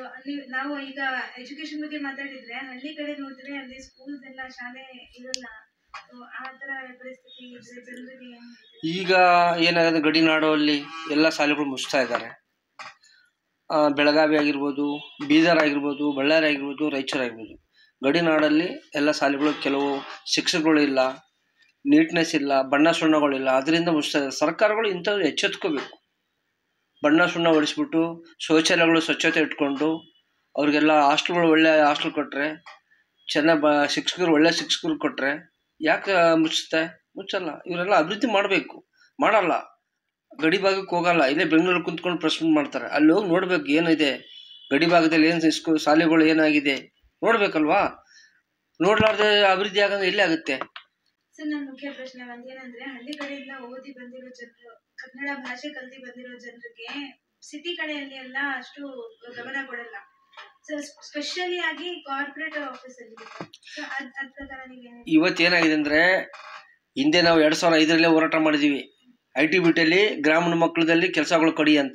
ಅಲ್ಲಿ ನಾವು ಈಗ ಎಜುಕೇಶನ್ ಬಗ್ಗೆ ಮಾತಾಡಿದ್ರೆ ಹಳ್ಳಿ ಕಡೆ ನೋಡಿದ್ರೆ ಅಲ್ಲಿ ಸ್ಕೂಲ್ಸ್ ಎಲ್ಲ ಶಾಲೆ ಇರಲ್ಲ So, ಆ ತರ ಪರಿಸ್ಥಿತಿ ಇದ್ರೆ ಜನರಿಗೆ ಏನ್ ಹೇಳ್ತೀರಾ? ಈಗ ಏನಾಗಿದೆ ಗಡಿನಾಡು ಎಲ್ಲ ಶಾಲೆಗಳು ಮುಚ್ತಾ ಇದ್ದಾರೆ ಆ, ಬೆಳಗಾವಿ ಆಗಿರ್ಬೋದು ಬೀದರ್ ಆಗಿರ್ಬೋದು ಬಳ್ಳಾರಿ ಆಗಿರ್ಬೋದು ರಾಯಚೂರು ಆಗಿರ್ಬೋದು ಗಡಿನಾಡಲ್ಲಿ ಎಲ್ಲ ಶಾಲೆಗಳು ಕೆಲವು ಶಿಕ್ಷಕಗಳು ಇಲ್ಲ ನೀಟ್ನೆಸ್ ಇಲ್ಲ ಬಣ್ಣ ಸುಣ್ಣಗಳಿಲ್ಲ ಅದರಿಂದ ಮುಚ್ತಾ ಇದೆ ಸರ್ಕಾರಗಳು ಇಂಥದ್ದು ಎಚ್ಚೆತ್ಕೋಬೇಕು ಬಣ್ಣ ಸುಣ್ಣ ಹೊಡಿಸ್ಬಿಟ್ಟು ಶೌಚಾಲಯಗಳು ಸ್ವಚ್ಛತೆ ಇಟ್ಕೊಂಡು ಅವ್ರಿಗೆಲ್ಲ ಹಾಸ್ಟೆಲ್ಗಳು ಒಳ್ಳೆ ಹಾಸ್ಟೆಲ್ ಕೊಟ್ಟರೆ ಚೆನ್ನಾಗಿ ಬ ಶಿಕ್ಷಕರು ಒಳ್ಳೆ ಶಿಕ್ಷಕರು ಕೊಟ್ಟರೆ ಯಾಕೆ ಮುಚ್ಚುತ್ತೆ ಮುಚ್ಚಲ್ಲ ಇವರೆಲ್ಲ ಅಭಿವೃದ್ಧಿ ಮಾಡಬೇಕು ಮಾಡಲ್ಲ ಗಡಿ ಭಾಗಕ್ಕೆ ಹೋಗಲ್ಲ ಇಲ್ಲೇ ಬೆಂಗಳೂರು ಕುಂತ್ಕೊಂಡು ಪ್ರಶ್ನೆ ಮಾಡ್ತಾರೆ ಅಲ್ಲಿ ಹೋಗಿ ನೋಡ್ಬೇಕು ಏನಿದೆ ಗಡಿ ಭಾಗದಲ್ಲಿ ಏನು ಸ್ಕೂ ಶಾಲೆಗಳು ಏನಾಗಿದೆ ನೋಡ್ಬೇಕಲ್ವಾ ನೋಡ್ಲಾರ್ದೆ ಅಭಿವೃದ್ಧಿ ಆಗಂದ್ರೆ ಎಲ್ಲಿ ಆಗುತ್ತೆ ಸರ್ ನನ್ನ ಮುಖ್ಯ ಪ್ರಶ್ನೆ ಒಂದೇನಂದ್ರೆ ಹಳ್ಳಿ ಕಡೆಯಿಂದ ಓದಿ ಬಂದಿರೋ ಜನರು ಕನ್ನಡ ಭಾಷೆ ಕಲ್ತಿ ಬಂದಿರೋ ಜನರಿಗೆ ಸಿಟಿ ಕಡೆಯಲ್ಲಿ ಎಲ್ಲ ಅಷ್ಟು ಗಮನ ಕೊಡಲ್ಲ ಸರ್ ಸ್ಪೆಷಲಿ ಆಗಿ ಕಾರ್ಪೊರೇಟ್ ಆಫೀಸ್ ಅಲ್ಲಿ ಸೊ ಅದ್ ಅದ್ ಪ್ರಕಾರ ನೀವೇನು ಇವತ್ತು ಏನಾಗಿದೆ ಅಂದರೆ ಹಿಂದೆ ನಾವು ಎರಡು ಸಾವಿರ ಐದರಲ್ಲೇ ಹೋರಾಟ ಮಾಡಿದ್ದೀವಿ ಐ ಟಿ ಬಿಟಲ್ಲಿ ಗ್ರಾಮೀಣ ಮಕ್ಕಳದಲ್ಲಿ ಕೆಲಸಗಳು ಕಡಿ ಅಂತ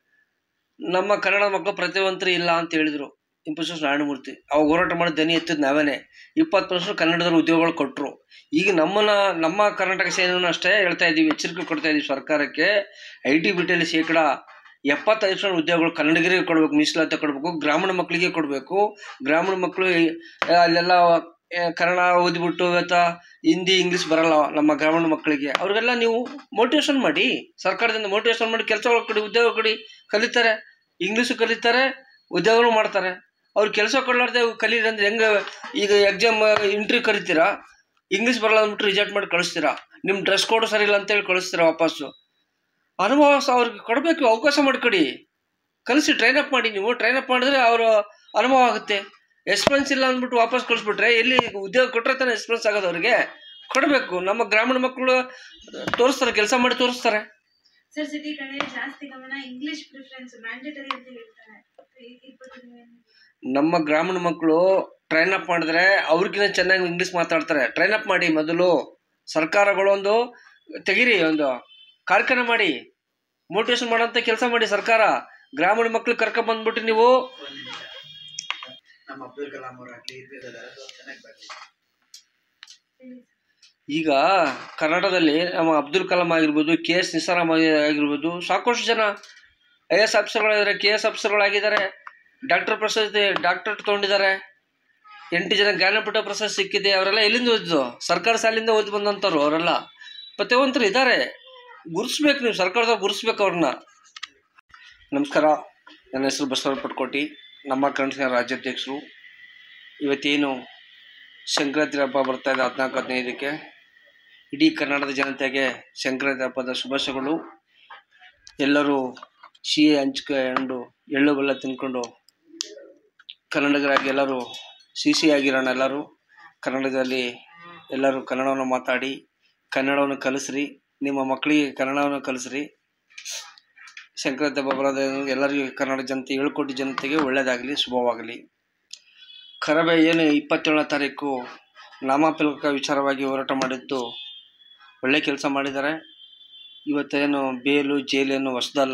ನಮ್ಮ ಕನ್ನಡ ಮಕ್ಕಳು ಪ್ರತಿಭಾವಂತರು ಇಲ್ಲ ಅಂತ ಹೇಳಿದರು ಇಂಪೋಸಿಸ್ ನಾರಾಯಣಮೂರ್ತಿ ಅವಾಗ ಹೋರಾಟ ಮಾಡಿ ದನಿ ಎತ್ತಿದ್ ನಾವೇನೆ ಇಪ್ಪತ್ತು ಪರ್ಸೆಂಟ್ ಕನ್ನಡದಲ್ಲಿ ಉದ್ಯೋಗಗಳು ಕೊಟ್ಟರು ಈಗ ನಮ್ಮನ್ನ ನಮ್ಮ ಕರ್ನಾಟಕ ಸೇನೆಯನ್ನು ಅಷ್ಟೇ ಹೇಳ್ತಾ ಇದ್ದೀವಿ ಎಚ್ಚರಿಕೆ ಕೊಡ್ತಾ ಇದ್ದೀವಿ ಸರ್ಕಾರಕ್ಕೆ ಐ ಟಿ ಬಿಟಲ್ಲಿ ಶೇಕಡ ಎಪ್ಪತ್ತೈದು ಪರ್ಸೆಂಟ್ ಉದ್ಯೋಗಗಳು ಕನ್ನಡಿಗರಿಗೆ ಕೊಡಬೇಕು ಮೀಸಲಾತಿ ಕೊಡಬೇಕು ಗ್ರಾಮೀಣ ಮಕ್ಕಳಿಗೆ ಕೊಡಬೇಕು ಗ್ರಾಮೀಣ ಮಕ್ಕಳು ಆ, ಅಲ್ಲೆಲ್ಲ ಆ, ಕನ್ನಡ ಓದಿಬಿಟ್ಟು ಇವತ್ತು ಹಿಂದಿ ಇಂಗ್ಲೀಷ್ ಬರಲ್ಲ ನಮ್ಮ ಗ್ರಾಮೀಣ ಮಕ್ಕಳಿಗೆ ಅವ್ರಿಗೆಲ್ಲ ನೀವು ಮೋಟಿವೇಶನ್ ಮಾಡಿ ಸರ್ಕಾರದಿಂದ ಮೋಟಿವೇಶನ್ ಮಾಡಿ ಕೆಲಸಗಳು ಕೊಡಿ ಉದ್ಯೋಗ ಕೊಡಿ ಕಲಿತಾರೆ ಇಂಗ್ಲೀಷು ಕಲಿತಾರೆ ಉದ್ಯೋಗಗಳು ಮಾಡ್ತಾರೆ ಅವ್ರು ಕೆಲಸ ಕೊಡ್ಲಾರ್ದೆ ಕಲೀರಿ ಅಂದ್ರೆ ಹೆಂಗೆ ಈಗ ಎಕ್ಸಾಮ್ ಇಂಟ್ರ್ಯೂ ಕರಿತೀರಾ ಇಂಗ್ಲೀಷ್ ಬರಲ್ಲ ಅಂದ್ಬಿಟ್ಟು ರಿಜೆಕ್ಟ್ ಮಾಡಿ ಕಳಿಸ್ತೀರಾ ನಿಮ್ಮ ಡ್ರೆಸ್ ಕೋಡ್ ಸರಿ ಇಲ್ಲ ಅಂತೇಳಿ ಕಳಿಸ್ತೀರಾ ವಾಪಸ್ಸು ಅನುಭವ ಸ ಅವ್ರಿಗೆ ಕೊಡಬೇಕು ಅವಕಾಶ ಮಾಡಿಕೊಡಿ ಕಲಿಸಿ ಟ್ರೈನ್ ಅಪ್ ಮಾಡಿ ನೀವು ಟ್ರೈನ್ ಅಪ್ ಮಾಡಿದ್ರೆ ಅವರು ಅನುಭವ ಆಗುತ್ತೆ ಎಕ್ಸ್ಪೆನ್ಸ್ ಇಲ್ಲ ಅಂದ್ಬಿಟ್ಟು ವಾಪಸ್ ಕಳಿಸ್ಬಿಟ್ರೆ ಎಲ್ಲಿ ಉದ್ಯೋಗ ಕೊಟ್ಟರೆ ತಾನೇ ಎಕ್ಸ್ಪೆನ್ಸ್ ಆಗೋದು ಅವ್ರಿಗೆ ಕೊಡಬೇಕು ನಮ್ಮ ಗ್ರಾಮೀಣ ಮಕ್ಕಳು ತೋರಿಸ್ತಾರೆ ಕೆಲಸ ಮಾಡಿ ತೋರಿಸ್ತಾರೆ ಸರ್ ಸಿಟಿ ಕಡೆ ಜಾಸ್ತಿ ಗಮನ ಇಂಗ್ಲಿಷ್ ಪ್ರಿಫರೆನ್ಸ್ ಮ್ಯಾಂಡೇಟರಿ ಅಂತ ಹೇಳ್ತಾರೆ ಇ- ಇದ್ ಬಗ್ಗೆ ನೀವೇನ್ ಹೇಳ್ತೀರಾ? ನಮ್ಮ ಗ್ರಾಮೀಣ ಮಕ್ಕಳು ಟ್ರೈನ್ ಅಪ್ ಮಾಡಿದ್ರೆ ಅವ್ರಿಗಿಂತ ಚೆನ್ನಾಗಿ ಇಂಗ್ಲೀಷ್ ಮಾತಾಡ್ತಾರೆ ಟ್ರೈನ್ ಅಪ್ ಮಾಡಿ ಮೊದಲು ಸರ್ಕಾರಗಳು ಒಂದು ತೆಗೀರಿ ಒಂದು ಕಾರ್ಯಕ್ರಮ ಮಾಡಿ ಮೋಟಿವೇಶನ್ ಮಾಡೋಂಥ ಕೆಲಸ ಮಾಡಿ ಸರ್ಕಾರ ಗ್ರಾಮೀಣ ಮಕ್ಳು ಕರ್ಕೊಂಡ್ ಬಂದ್ಬಿಟ್ಟು ನೀವು ನಮ್ಮ ಅಬ್ದುಲ್ ಕಲಾಂ ಅವರಾಗ್ಲಿ ಇರ್ಬೇಕಾದ್ರೆ ಚೆನ್ನಾಗಿ ಬರ್ಲಿ ಹೇಳಿ ಸರ್. ಈಗ ಕನ್ನಡದಲ್ಲಿ ನಮ್ಮ ಅಬ್ದುಲ್ ಕಲಾಂ ಆಗಿರ್ಬೋದು ಕೆ ಎಸ್ ನಿಸಾರಾಮ್ ಆಗಿರ್ಬೋದು ಸಾಕಷ್ಟು ಜನ ಐ ಎಸ್ ಆಫೀಸರ್ಗಳಿದ್ದಾರೆ ಕೆ ಎಸ್ ಆಫೀಸರ್ಗಳಾಗಿದ್ದಾರೆ ಡಾಕ್ಟರ್ ಪ್ರಶಸ್ತಿ ಡಾಕ್ಟರೇಟ್ ತೊಗೊಂಡಿದ್ದಾರೆ ಎಂಟು ಜನ ಜ್ಞಾನಪೀಠ ಪ್ರಶಸ್ತಿ ಸಿಕ್ಕಿದೆ ಅವರೆಲ್ಲ ಎಲ್ಲಿಂದ ಓದಿದ್ದು ಸರ್ಕಾರ ಶಾಲೆಯಿಂದ ಓದಿ ಬಂದಂಥವ್ರು ಅವರೆಲ್ಲ ಪ್ರತಿಯೊಂತರು ಇದ್ದಾರೆ ಗುರುಸ್ಬೇಕು ನೀವು ಸರ್ಕಾರದವ್ರು ಗುರುಸ್ಬೇಕು ಅವ್ರನ್ನ ನಮಸ್ಕಾರ ನನ್ನ ಹೆಸರು ಬಸವರ ಪಟ್ಕೋಟಿ ನಮ್ಮ ಕರ್ನಾಟಕ ರಾಜ್ಯಾಧ್ಯಕ್ಷರು ಇವತ್ತೇನು ಸಂಕ್ರಾಂತಿ ಹಬ್ಬ ಬರ್ತಾ ಇದೆ ಹದಿನಾಲ್ಕು ಹದಿನೈದಕ್ಕೆ ಇಡೀ ಕರ್ನಾಟಕದ ಜನತೆಗೆ ಸಂಕ್ರಾಂತಿ ಹಬ್ಬದ ಶುಭಾಶಯಗಳು ಎಲ್ಲರೂ ಸಿಹಿ ಹಂಚ್ಕೊಂಡು ಎಳ್ಳು ಬೆಲ್ಲ ತಿನ್ಕೊಂಡು ಕನ್ನಡಿಗರಾಗಿ ಎಲ್ಲರೂ ಸಿಹಿ ಸಿಹಿಯಾಗಿರೋಣ ಎಲ್ಲರೂ ಕನ್ನಡದಲ್ಲಿ ಎಲ್ಲರೂ ಕನ್ನಡವನ್ನು ಮಾತಾಡಿ ಕನ್ನಡವನ್ನು ಕಲಿಸ್ರಿ ನಿಮ್ಮ ಮಕ್ಕಳಿಗೆ ಕನ್ನಡವನ್ನು ಕಲಿಸ್ರಿ ಸಂಕ್ರಾಂತಿ ಹಬ್ಬ ಬರೋದ ಎಲ್ಲರಿಗೂ ಕನ್ನಡ ಜನತೆ ಏಳು ಕೋಟಿ ಜನತೆಗೆ ಒಳ್ಳೆಯದಾಗಲಿ ಶುಭವಾಗಲಿ ಕರಬೆ ಏನು ಇಪ್ಪತ್ತೇಳನೇ ತಾರೀಕು ನಾಮಫಲಕ ವಿಚಾರವಾಗಿ ಹೋರಾಟ ಮಾಡಿದ್ದು ಒಳ್ಳೆ ಕೆಲಸ ಮಾಡಿದ್ದಾರೆ ಇವತ್ತೇನು ಬೇಲು ಜೈಲೇನು ಹೊಸದಲ್ಲ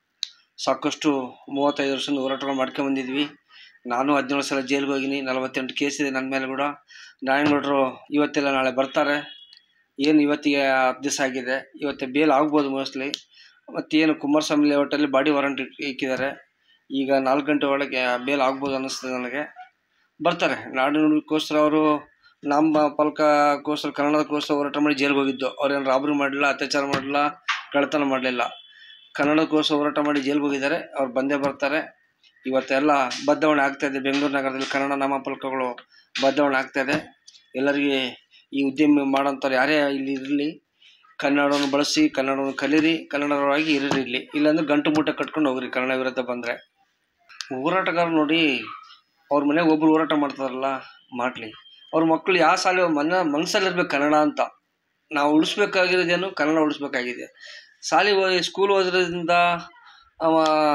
ಸಾಕಷ್ಟು ಮೂವತ್ತೈದು ವರ್ಷದಿಂದ ಹೋರಾಟಗಳು ಮಾಡ್ಕೊಂಬಂದಿದ್ವಿ ನಾನು ಹದಿನೇಳು ಸಲ ಜೈಲಿಗೆ ಹೋಗಿನಿ ನಲವತ್ತೆಂಟು ಕೇಸ್ ಇದೆ ನನ್ನ ಮೇಲೆ ಕೂಡ ನಾರಾಯಣಗೌಡರು ಇವತ್ತೆಲ್ಲ ನಾಳೆ ಬರ್ತಾರೆ ಏನು ಇವತ್ತಿಗೆ ಹತ್ತು ದಿವಸ ಆಗಿದೆ ಇವತ್ತು ಬೇಲ್ ಆಗ್ಬೋದು ಮೋಸ್ಟ್ಲಿ ಮತ್ತೇನು ಕುಮಾರಸ್ವಾಮಿ ಲೇಔಟಲ್ಲಿ ಬಾಡಿ ವಾರಂಟ್ ಇಕ್ಕಿದ್ದಾರೆ ಈಗ ನಾಲ್ಕು ಗಂಟೆ ಒಳಗೆ ಬೇಲ್ ಆಗ್ಬೋದು ಅನ್ನಿಸ್ತದೆ ನನಗೆ ಬರ್ತಾರೆ ನಾಡಿನುಡಿಗೋಸ್ಕರ ಅವರು ನಮ್ಮ ಫಲಕಕ್ಕೋಸ್ಕರ ಕನ್ನಡಕ್ಕೋಸ್ಕರ ಹೋರಾಟ ಮಾಡಿ ಜೈಲಿಗೆ ಹೋಗಿದ್ದು ಅವ್ರೇನು ರಾಬರಿ ಮಾಡಲಿಲ್ಲ ಅತ್ಯಾಚಾರ ಮಾಡಲಿಲ್ಲ ಕಳ್ಳತನ ಮಾಡಲಿಲ್ಲ ಕನ್ನಡಕ್ಕೋಸ್ಕರ ಹೋರಾಟ ಮಾಡಿ ಜೈಲಿಗೆ ಹೋಗಿದ್ದಾರೆ ಅವ್ರು ಬಂದೇ ಬರ್ತಾರೆ ಇವತ್ತೆಲ್ಲ ಬದಲಾವಣೆ ಆಗ್ತಾ ಇದೆ ಬೆಂಗಳೂರು ನಗರದಲ್ಲಿ ಕನ್ನಡ ನಾಮಫಲಕಗಳು ಬದಲಾವಣೆ ಆಗ್ತಾ ಇದೆ ಎಲ್ಲರಿಗೆ ಈ ಉದ್ಯಮ ಮಾಡೋಂಥವ್ರು ಯಾರೇ ಇಲ್ಲಿ ಇರಲಿ ಕನ್ನಡವನ್ನು ಬಳಸಿ ಕನ್ನಡವನ್ನು ಕಲೀರಿ ಕನ್ನಡವಾಗಿ ಇರಿರಿ ಇಲ್ಲಿ ಇಲ್ಲಾಂದ್ರೆ ಗಂಟು ಮೂಟೆ ಕಟ್ಕೊಂಡು ಹೋಗ್ರಿ ಕನ್ನಡ ವಿರುದ್ಧ ಬಂದರೆ ಹೋರಾಟಗಾರರು ನೋಡಿ ಅವ್ರ ಮನೆಗೆ ಒಬ್ರು ಹೋರಾಟ ಮಾಡ್ತಾರಲ್ಲ ಮಾಡಲಿ ಅವ್ರ ಮಕ್ಕಳು ಯಾವ ಶಾಲೆ ಮನ ಮನಸ್ಸಲ್ಲಿರ್ಬೇಕು ಕನ್ನಡ ಅಂತ ನಾವು ಉಳಿಸ್ಬೇಕಾಗಿರೋದೇನು ಕನ್ನಡ ಉಳಿಸ್ಬೇಕಾಗಿದೆ ಶಾಲೆ ಓದಿ ಸ್ಕೂಲ್ ಓದಿರೋದ್ರಿಂದ ಅವ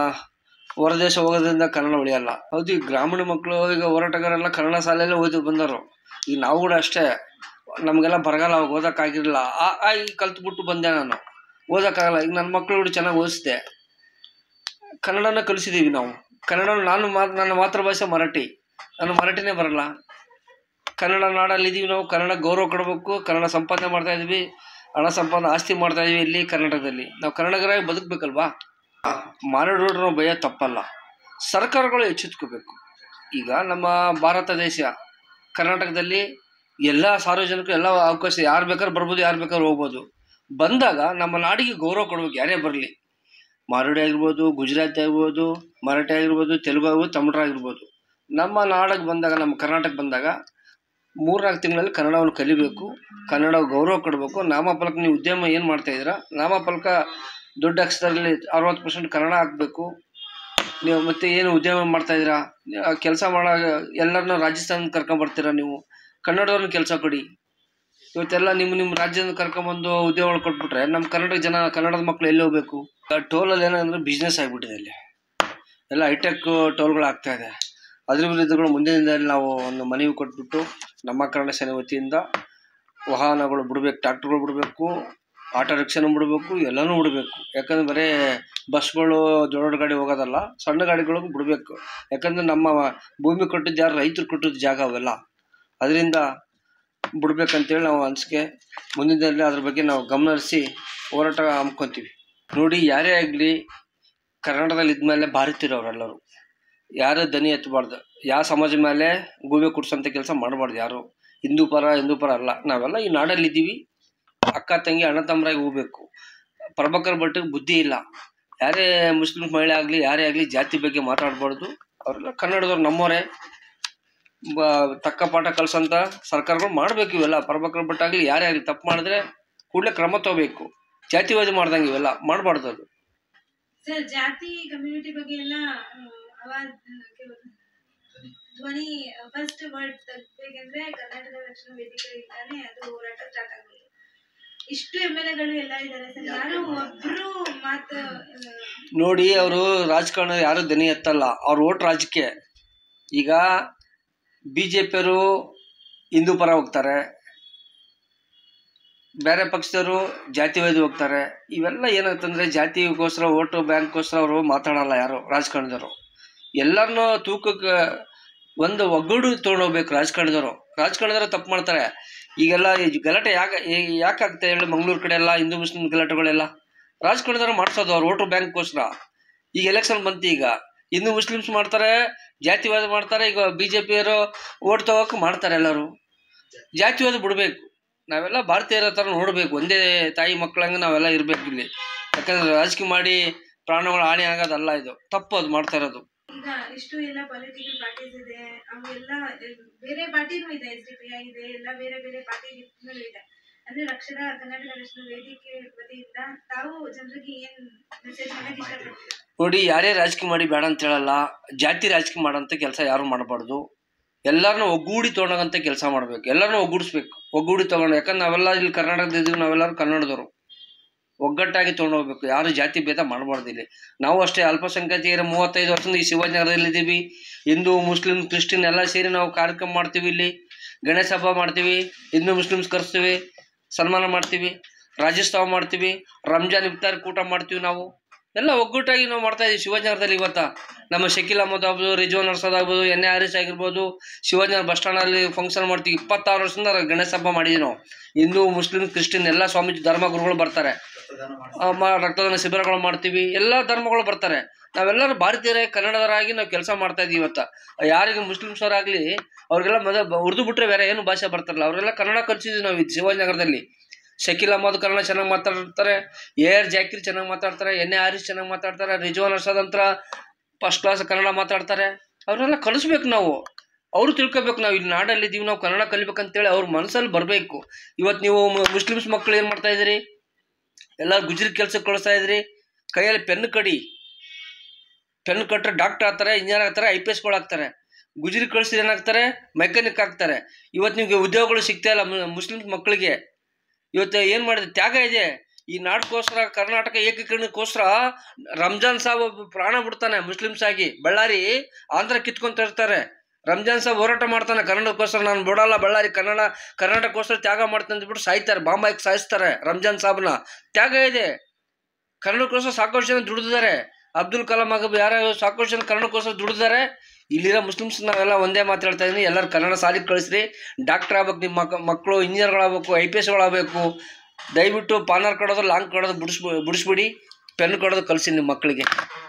ಹೊರದೇಶ ಹೋಗೋದ್ರಿಂದ ಕನ್ನಡ ಉಳಿಯಲ್ಲ ಹೌದು ಈ ಗ್ರಾಮೀಣ ಮಕ್ಕಳು ಈಗ ಹೋರಾಟಗಾರೆಲ್ಲ ಕನ್ನಡ ಶಾಲೆಯಲ್ಲೇ ಓದಿ ಬಂದವರು ಈಗ ನಾವು ಕೂಡ ಅಷ್ಟೇ ನಮಗೆಲ್ಲ ಬರಗಾಲ ಅವಾಗ ಓದೋಕ್ಕಾಗಿರಲಿಲ್ಲ ಆ ಆ ಈ ಕಲ್ತ್ಬಿಟ್ಟು ಬಂದೆ ನಾನು ಓದೋಕ್ಕಾಗಲ್ಲ ಈಗ ನನ್ನ ಮಕ್ಕಳು ಕೂಡ ಚೆನ್ನಾಗಿ ಓದಿಸ್ದೆ ಕನ್ನಡನ ಕಲಿಸಿದ್ದೀವಿ ನಾವು ಕನ್ನಡ ನಾನು ಮಾ ನನ್ನ ಮಾತೃಭಾಷೆ ಮರಾಠಿ ನಾನು ಮರಾಠಿನೇ ಬರಲ್ಲ ಕನ್ನಡ ನಾಡಲ್ಲಿ ಇದೀವಿ ನಾವು ಕನ್ನಡ ಗೌರವ ಕೊಡಬೇಕು ಕನ್ನಡ ಸಂಪಾದನೆ ಮಾಡ್ತಾ ಇದೀವಿ ಹಣ ಸಂಪಾದನೆ ಆಸ್ತಿ ಮಾಡ್ತಾ ಇದೀವಿ ಇಲ್ಲಿ ಕರ್ನಾಟಕದಲ್ಲಿ ನಾವು ಕನ್ನಡಿಗರಾಗಿ ಬದುಕಬೇಕಲ್ವಾ ಮಾನವೀಯರನ್ನು ಭಯ ತಪ್ಪಲ್ಲ ಸರ್ಕಾರಗಳು ಎಚ್ಚೆತ್ಕೋಬೇಕು ಈಗ ನಮ್ಮ ಭಾರತ ದೇಶ ಕರ್ನಾಟಕದಲ್ಲಿ ಎಲ್ಲ ಸಾರ್ವಜನಿಕರು ಎಲ್ಲ ಅವಕಾಶ ಯಾರು ಬೇಕಾದ್ರೂ ಬರ್ಬೋದು ಯಾರು ಬೇಕಾದ್ರೂ ಹೋಗ್ಬೋದು ಬಂದಾಗ ನಮ್ಮ ನಾಡಿಗೆ ಗೌರವ ಕೊಡ್ಬೇಕು ಯಾರೇ ಬರಲಿ ಮಾರುಡಿ ಆಗಿರ್ಬೋದು ಗುಜರಾತಿ ಆಗಿರ್ಬೋದು ಮರಾಠಿ ಆಗಿರ್ಬೋದು ತೆಲುಗು ಆಗಿರ್ಬೋದು ತಮಿಳು ಆಗಿರ್ಬೋದು ನಮ್ಮ ನಾಡಿಗೆ ಬಂದಾಗ ನಮ್ಮ ಕರ್ನಾಟಕ ಬಂದಾಗ ಮೂರ್ನಾಲ್ಕು ತಿಂಗಳಲ್ಲಿ ಕನ್ನಡವನ್ನು ಕಲಿಬೇಕು ಕನ್ನಡ ಗೌರವ ಕೊಡಬೇಕು ನಾಮಫಲಕ ನೀವು ಉದ್ಯಮ ಏನು ಮಾಡ್ತಾ ಇದ್ದೀರಾ ನಾಮಫಲಕ ದೊಡ್ಡ ಅಕ್ಷರದಲ್ಲಿ ಅರವತ್ತು ಪರ್ಸೆಂಟ್ ಕನ್ನಡ ಹಾಕಬೇಕು ನೀವು ಮತ್ತೆ ಏನು ಉದ್ಯಮ ಮಾಡ್ತಾ ಇದ್ದೀರಾ ಕೆಲಸ ಮಾಡೋ ಎಲ್ಲರನ್ನ ರಾಜಸ್ಥಾನ ಕರ್ಕೊಂಬರ್ತೀರಾ ನೀವು ಕನ್ನಡದವ್ರನ್ನ ಕೆಲಸ ಕೊಡಿ ಇವತ್ತೆಲ್ಲ ನಿಮ್ಮ ನಿಮ್ಮ ರಾಜ್ಯದಿಂದ ಕರ್ಕೊಂಬಂದು ಉದ್ಯೋಗಗಳು ಕೊಟ್ಬಿಟ್ರೆ ನಮ್ಮ ಕನ್ನಡ ಜನ ಕನ್ನಡದ ಮಕ್ಕಳು ಎಲ್ಲಿ ಹೋಗ್ಬೇಕು ಟೋಲಲ್ಲಿ ಏನಂದ್ರೆ ಬಿಸ್ನೆಸ್ ಆಗಿಬಿಟ್ಟಿದೆ ಇಲ್ಲಿ ಎಲ್ಲ ಹೈಟೆಕ್ ಟೋಲ್ಗಳು ಆಗ್ತಾ ಇದೆ ಅದ್ರ ವಿರುದ್ಧಗಳು ಮುಂದಿನ ದಿನದಲ್ಲಿ ನಾವು ಒಂದು ಮನವಿ ಕೊಟ್ಬಿಟ್ಟು ನಮ್ಮ ಕನ್ನಡ ಸೇನೆ ವತಿಯಿಂದ ವಾಹನಗಳು ಬಿಡ್ಬೇಕು ಟ್ರ್ಯಾಕ್ಟರ್ಗಳು ಬಿಡಬೇಕು ಆಟೋ ರಿಕ್ಷಾನು ಬಿಡಬೇಕು ಎಲ್ಲನೂ ಬಿಡಬೇಕು ಯಾಕಂದ್ರೆ ಬರೀ ಬಸ್ಗಳು ದೊಡ್ಡ ದೊಡ್ಡ ಗಾಡಿ ಹೋಗೋದಲ್ಲ ಸಣ್ಣ ಗಾಡಿಗಳಿಗೂ ಬಿಡಬೇಕು ಯಾಕಂದ್ರೆ ನಮ್ಮ ಭೂಮಿ ಕೊಟ್ಟಿದ್ದು ಯಾರು ರೈತರು ಕೊಟ್ಟಿದ್ದು ಜಾಗ ಅವೆಲ್ಲ ಅದರಿಂದ ಬಿಡ್ಬೇಕಂತೇಳಿ ನಾವು ಅನಿಸಿಕೆ ಮುಂದಿನ ದಿನದಲ್ಲಿ ಅದ್ರ ಬಗ್ಗೆ ನಾವು ಗಮನ ಹರಿಸಿ ಹೋರಾಟ ಹಮ್ಕೊತೀವಿ ನೋಡಿ ಯಾರೇ ಆಗಲಿ ಕನ್ನಡದಲ್ಲಿ ಇದ್ಮೇಲೆ ಭಾರತೀಯರು ಅವರೆಲ್ಲರೂ ಯಾರು ದನಿ ಎತ್ತಬಾರ್ದು ಯಾವ ಸಮಾಜ ಮೇಲೆ ಗೂಬೆ ಕುಡ್ಸೋಂಥ ಕೆಲಸ ಮಾಡಬಾರ್ದು ಯಾರು ಹಿಂದೂ ಪರ ಹಿಂದೂ ಪರ ಅಲ್ಲ ನಾವೆಲ್ಲ ಈ ನಾಡಲ್ಲಿ ಇದ್ದೀವಿ ಅಕ್ಕ ತಂಗಿ ಅಣ್ಣ ತಮ್ಮರಾಗಿ ಹೋಗ್ಬೇಕು ಪ್ರಭಾಕರ್ ಭಟ್ಗೆ ಬುದ್ಧಿ ಇಲ್ಲ ಯಾರೇ ಮುಸ್ಲಿಂ ಮಹಿಳೆ ಆಗಲಿ ಯಾರೇ ಆಗಲಿ ಜಾತಿ ಬಗ್ಗೆ ಮಾತಾಡಬಾರ್ದು ಅವರೆಲ್ಲ ಕನ್ನಡದವ್ರು ನಮ್ಮವರೇ ಬ ತಕ್ಕ ಪಾಠ ಕಲ್ಸಂತ ಸರ್ಕಾರಗಳು ಮಾಡಬೇಕು ಇವೆಲ್ಲ ಪ್ರಭಾಕರ್ ಭಟ್ ಆಗಲಿ ಯಾರೇ ಆಗಲಿ ತಪ್ಪು ಮಾಡಿದ್ರೆ ಕೂಡಲೇ ಕ್ರಮ ತಗೋಬೇಕು ಜಾತಿವಾದಿ ಮಾಡ್ದಂಗೆ ಇವೆಲ್ಲ ಮಾಡಬಾರ್ದು ಅದು ಸರ್ ಜಾತಿ ಕಮ್ಯುನಿಟಿ ಬಗ್ಗೆ ಎಲ್ಲ ಅವಾಜ್ ಧ್ವನಿ ಫಸ್ಟ್ ವರ್ಡ್ ತೆಗ್ಬೇಕಂದ್ರೆ ಕರ್ನಾಟಕ ರಕ್ಷಣಾ ವೇದಿಕೆ ಇಂದಾನೆ ಅದು ಹೋರಾಟ ಸ್ಟಾರ್ಟ್ ಆಗೋದು ಇಷ್ಟು ಎಮ್ ಎಲ್ ಎಗಳು ಎಲ್ಲ ಇದ್ದಾರೆ ಸರ್ ಯಾರು ಒಬ್ರು ಮಾತು ಆ, ನೋಡಿ ಅವರು ರಾಜಕಾರಣ ಯಾರು ದನಿ ಎತ್ತಲ್ಲ ಅವ್ರ ಓಟ್ ರಾಜಕೀಯ ಈಗ ಬಿ ಜೆ ಪಿಯವರು ಹಿಂದೂ ಪರ ಹೋಗ್ತಾರೆ ಬೇರೆ ಪಕ್ಷದವರು ಜಾತಿವಾದಿ ಹೋಗ್ತಾರೆ ಇವೆಲ್ಲ ಏನಾಗ್ತಂದ್ರೆ ಜಾತಿಗೋಸ್ಕರ ಓಟು ಬ್ಯಾಂಕ್ಗೋಸ್ಕರ ಅವರು ಮಾತಾಡಲ್ಲ ಯಾರು ರಾಜಕಾರಣದವರು ಎಲ್ಲರನ್ನೂ ತೂಕಕ್ಕೆ ಒಂದು ಒಗ್ಗೂಡು ತೊಗೊಂಡೋಗ್ಬೇಕು ರಾಜಕಾರಣದವರು ರಾಜಕಾರಣದವರು ತಪ್ಪು ಮಾಡ್ತಾರೆ ಈಗೆಲ್ಲ ಈ ಗಲಾಟೆ ಯಾಕೆ ಯಾಕೆ ಆಗ್ತಾ ಹೇಳಿ ಮಂಗಳೂರು ಕಡೆ ಎಲ್ಲ ಹಿಂದೂ ಮುಸ್ಲಿಂ ಗಲಾಟೆಗಳೆಲ್ಲ ರಾಜಕಾರಣದವರು ಮಾಡಿಸೋದು ಅವ್ರು ಓಟು ಬ್ಯಾಂಕ್ಗೋಸ್ಕರ ಈಗ ಎಲೆಕ್ಷನ್ ಬಂತು ಈಗ ಹಿಂದೂ ಮುಸ್ಲಿಮ್ಸ್ ಮಾಡ್ತಾರೆ ಜಾತಿವಾದ ಮಾಡ್ತಾರೆ ಈಗ ಬಿ ಜೆ ಪಿಯವರು ಓಟ್ ತಗೋಕೆ ಮಾಡ್ತಾರೆ ಎಲ್ಲರೂ ಜಾತಿವಾದ ಬಿಡಬೇಕು ನಾವೆಲ್ಲ ಭಾರತೀಯರ ಥರ ನೋಡಬೇಕು ಒಂದೇ ತಾಯಿ ಮಕ್ಕಳಂಗೆ ನಾವೆಲ್ಲ ಇರಬೇಕು ಇಲ್ಲಿ ಯಾಕಂದ್ರೆ ರಾಜಕೀಯ ಮಾಡಿ ಪ್ರಾಣಗಳು ಹಾನಿ ಆಗೋದಲ್ಲ ಇದು ತಪ್ಪು ಅದು ಮಾಡ್ತಾ ಇರೋದು ಈಗ ಇಷ್ಟು ಎಲ್ಲ ಪೊಲಿಟಿಕಲ್ ಪಾರ್ಟೀಸ್ ಇದೆ ಅವೆಲ್ಲ ಬೇರೆ ಪಾರ್ಟಿನೂ ಇದೆ ಎಸ್ ಡಿ ಪಿ ಐ ಇದೆ ಎಲ್ಲ ಬೇರೆ ಬೇರೆ ಪಾರ್ಟಿಗಳು ಇದೆ ಅಂದ್ರೆ ರಕ್ಷಣಾ ಕರ್ನಾಟಕ ರಕ್ಷಣಾ ವೇದಿಕೆ ವತಿಯಿಂದ ತಾವು ಜನರಿಗೆ ಏನ್ ಮೆಸೇಜ್ ಮಾಡಕ್ ಇಷ್ಟಪಡ್ತೀರಾ ನೋಡಿ ಯಾರೇ ರಾಜಕೀಯ ಮಾಡಿ ಬೇಡ ಅಂತ ಹೇಳಲ್ಲ ಜಾತಿ ರಾಜಕೀಯ ಮಾಡೋಂಥ ಕೆಲಸ ಯಾರು ಮಾಡಬಾರ್ದು ಎಲ್ಲರನ್ನೂ ಒಗ್ಗೂಡಿ ತೊಗೊಂಡೋಗಂಥ ಕೆಲಸ ಮಾಡಬೇಕು ಎಲ್ಲರನ್ನೂ ಒಗ್ಗೂಡಿಸ್ಬೇಕು ಒಗ್ಗೂಡಿ ತೊಗೊಂಡು ಯಾಕಂದ್ರೆ ನಾವೆಲ್ಲ ಇಲ್ಲಿ ಕರ್ನಾಟಕದ ಇದ್ದೀವಿ ನಾವೆಲ್ಲರೂ ಕನ್ನಡದವರು ಒಗ್ಗಟ್ಟಾಗಿ ತೊಗೊಂಡೋಗ್ಬೇಕು ಯಾರು ಜಾತಿ ಭೇದ ಮಾಡಬಾರ್ದು ಇಲ್ಲಿ ನಾವು ಅಷ್ಟೇ ಅಲ್ಪಸಂಖ್ಯಾತಿಯರ ಮೂವತ್ತೈದು ವರ್ಷದಿಂದ ಈ ಶಿವಾಜಿನಗರದಲ್ಲಿ ಇದ್ದೀವಿ ಹಿಂದೂ ಮುಸ್ಲಿಂ ಕ್ರಿಶ್ಚಿಯನ್ ಎಲ್ಲ ಸೇರಿ ನಾವು ಕಾರ್ಯಕ್ರಮ ಮಾಡ್ತೀವಿ ಇಲ್ಲಿ ಗಣೇಶ ಹಬ್ಬ ಮಾಡ್ತೀವಿ ಹಿಂದೂ ಮುಸ್ಲಿಮ್ಸ್ ಕರೆಸ್ತೀವಿ ಸನ್ಮಾನ ಮಾಡ್ತೀವಿ ರಾಜ್ಯೋತ್ಸವ ಮಾಡ್ತೀವಿ ರಂಜಾನ್ ಇಫ್ತಾರ್ ಕೂಟ ಮಾಡ್ತೀವಿ ನಾವು ಎಲ್ಲ ಒಗ್ಗಟ್ಟಾಗಿ ನಾವು ಮಾಡ್ತಾ ಇದೀವಿ ಶಿವಾಜಿನಗರದಲ್ಲಿ ಇವತ್ತ ನಮ್ಮ ಶಕೀಲ್ ಅಹಮದ್ ಆಗ್ಬೋದು ರಿಜ್ವಾನ್ ಅರ್ಸದ್ ಆಗ್ಬೋದು ಎನ್ ಎ ಹಾರಿಸ್ ಆಗಿರ್ಬೋದು ಶಿವಾಜಿನಗರ ಬಸ್ ಸ್ಟ್ಯಾಂಡಲ್ಲಿ ಫಂಕ್ಷನ್ ಮಾಡ್ತೀವಿ ಇಪ್ಪತ್ತಾರು ವರ್ಷದಿಂದ ಗಣೇಶ ಹಬ್ಬ ಮಾಡಿದ್ವಿ ನಾವು ಹಿಂದೂ ಮುಸ್ಲಿಂ ಕ್ರಿಶ್ಚಿಯನ್ ಎಲ್ಲ ಸ್ವಾಮೀಜಿ ಧರ್ಮಗುರುಗಳು ಬರ್ತಾರೆ ರಕ್ತದಾನ ಮಾಡ್ತಾರೆ ಆ, ಮ- ರಕ್ತದಾನ ಶಿಬಿರಗಳು ಮಾಡ್ತೀವಿ ಎಲ್ಲ ಧರ್ಮಗಳು ಬರ್ತಾರೆ ನಾವೆಲ್ಲರೂ ಭಾರತೀಯರೇ ಕನ್ನಡದವರಾಗಿ ನಾವು ಕೆಲಸ ಮಾಡ್ತಾ ಇದೀವಿ ಇವತ್ತ ಯಾರಿಗೆ ಮುಸ್ಲಿಮ್ಸವರಾಗಲಿ ಅವ್ರಿಗೆಲ್ಲ ಮೊದಲ ಉರ್ದು ಬಿಟ್ರೆ ಬೇರೆ ಏನು ಭಾಷೆ ಬರ್ತಾರಲ್ಲ ಅವರೆಲ್ಲ ಕನ್ನಡ ಕಲಿಸಿದ್ವಿ ನಾವು ಇದು ಶಿವಾಜಿನಗರದಲ್ಲಿ ಶಕೀಲ್ ಅಹಮದ್ ಕನ್ನಡ ಚೆನ್ನಾಗಿ ಮಾತಾಡ್ತಾರೆ ಎ ಆರ್ ಜಾಕಿರ್ ಚೆನ್ನಾಗಿ ಮಾತಾಡ್ತಾರೆ ಎನ್ ಎ ಹಾರಿಸ್ ಚೆನ್ನಾಗಿ ಮಾತಾಡ್ತಾರೆ ರಿಜ್ವಾನ್ ಅರ್ಷದ್ ಅಂತ ಫಸ್ಟ್ ಕ್ಲಾಸ್ ಕನ್ನಡ ಮಾತಾಡ್ತಾರೆ ಅವ್ರನ್ನೆಲ್ಲ ಕಲಿಸ್ಬೇಕು ನಾವು ಅವರು ತಿಳ್ಕೊಬೇಕು ನಾವು ಇಲ್ಲಿ ನಾಡಲ್ಲಿದ್ದೀವಿ ನಾವು ಕನ್ನಡ ಕಲಿಬೇಕಂತೇಳಿ ಅವ್ರ ಮನಸ್ಸಲ್ಲಿ ಬರಬೇಕು ಇವತ್ತು ನೀವು ಮು- ಮುಸ್ಲಿಮ್ಸ್ ಮಕ್ಕಳು ಏನು ಮಾಡ್ತಾ ಇದ್ದೀರಿ ಎಲ್ಲ ಗುಜರಿ ಕೆಲ್ಸಕ್ಕೆ ಕಳಿಸ್ತಾ ಇದ್ರಿ ಕೈಯಲ್ಲಿ ಪೆನ್ ಕಡಿ ಪೆನ್ ಕಟ್ಟರೆ ಡಾಕ್ಟರ್ ಆಗ್ತಾರೆ ಇಂಜಿನಿಯರ್ ಆಗ್ತಾರೆ ಐ ಪಿ ಎಸ್ಗಳು ಆಗ್ತಾರೆ ಗುಜರಿ ಕಳಿಸಿದ್ರೆ ಏನಾಗ್ತಾರೆ ಮೆಕ್ಯಾನಿಕ್ ಆಗ್ತಾರೆ ಇವತ್ತು ನಿಮಗೆ ಉದ್ಯೋಗಗಳು ಸಿಗ್ತಾ ಇಲ್ಲ ಮು- ಮುಸ್ಲಿಮ್ಸ್ ಮಕ್ಕಳಿಗೆ ಇವತ್ತು ಏನು ಮಾಡಿದೆ ತ್ಯಾಗ ಇದೆ ಈ ನಾಡಕ್ಕೋಸ್ಕರ ಕರ್ನಾಟಕ ಏಕೀಕರಣಕ್ಕೋಸ್ಕರ ರಂಜಾನ್ ಸಾಬ್ ಒಬ್ಬ ಪ್ರಾಣ ಬಿಡ್ತಾನೆ ಮುಸ್ಲಿಮ್ಸ್ ಆಗಿ ಬಳ್ಳಾರಿ ಆಂಧ್ರ ಕಿತ್ಕೊಂತ ಇರ್ತಾರೆ ರಂಜಾನ್ ಸಾಬ್ ಹೋರಾಟ ಮಾಡ್ತಾನೆ ಕನ್ನಡಕ್ಕೋಸ್ಕರ ನಾನು ಬಿಡಲ್ಲ ಬಳ್ಳಾರಿ ಕನ್ನಡ ಕರ್ನಾಟಕಕ್ಕೋಸ್ಕರ ತ್ಯಾಗ ಮಾಡ್ತಾನೆ ಅಂದ್ಬಿಟ್ಟು ಸಾಯ್ತಾರೆ ಬಾಂಬಾಯ್ಗೆ ಸಾಯಿಸ್ತಾರೆ ರಂಜಾನ್ ಸಾಬ್ನ ತ್ಯಾಗ ಇದೆ ಕನ್ನಡಕ್ಕೋಸ್ಕರ ಸಾಕಷ್ಟು ಜನ ದುಡಿದಿದ್ದಾರೆ ಅಬ್ದುಲ್ ಕಲಾಂ ಆಗಬೇಕು ಯಾರು ಸಾಕಷ್ಟು ಜನ ಕನ್ನಡಕ್ಕೋಸ್ಕರ ದುಡಿದಾರೆ ಇಲ್ಲಿರೋ ಮುಸ್ಲಿಮ್ಸ್ ನಾವೆಲ್ಲ ಒಂದೇ ಮಾತು ಹೇಳ್ತಾ ಇದೀನಿ ಎಲ್ಲರೂ ಕನ್ನಡ ಸಾಲಿಗೆ ಕಳಿಸ್ರಿ ಡಾಕ್ಟರ್ ಆಗ್ಬೇಕು ನಿಮ್ಮ ಮಕ್ ಮಕ್ಕಳು ಇಂಜಿನಿಯರ್ಗಳಾಗಬೇಕು ಐ ಪಿ ಎಸ್ಗಳಾಗಬೇಕು ದಯವಿಟ್ಟು ಪಾನರ್ ಕೊಡೋದು ಲಾಂಗ್ ಕೊಡೋದು ಬಿಡಿಸ್ ಬಿಡಿಸ್ಬಿಡಿ ಪೆನ್ ಕೊಡೋದು ಕಲಿಸಿ ನಿಮ್ಮ ಮಕ್ಕಳಿಗೆ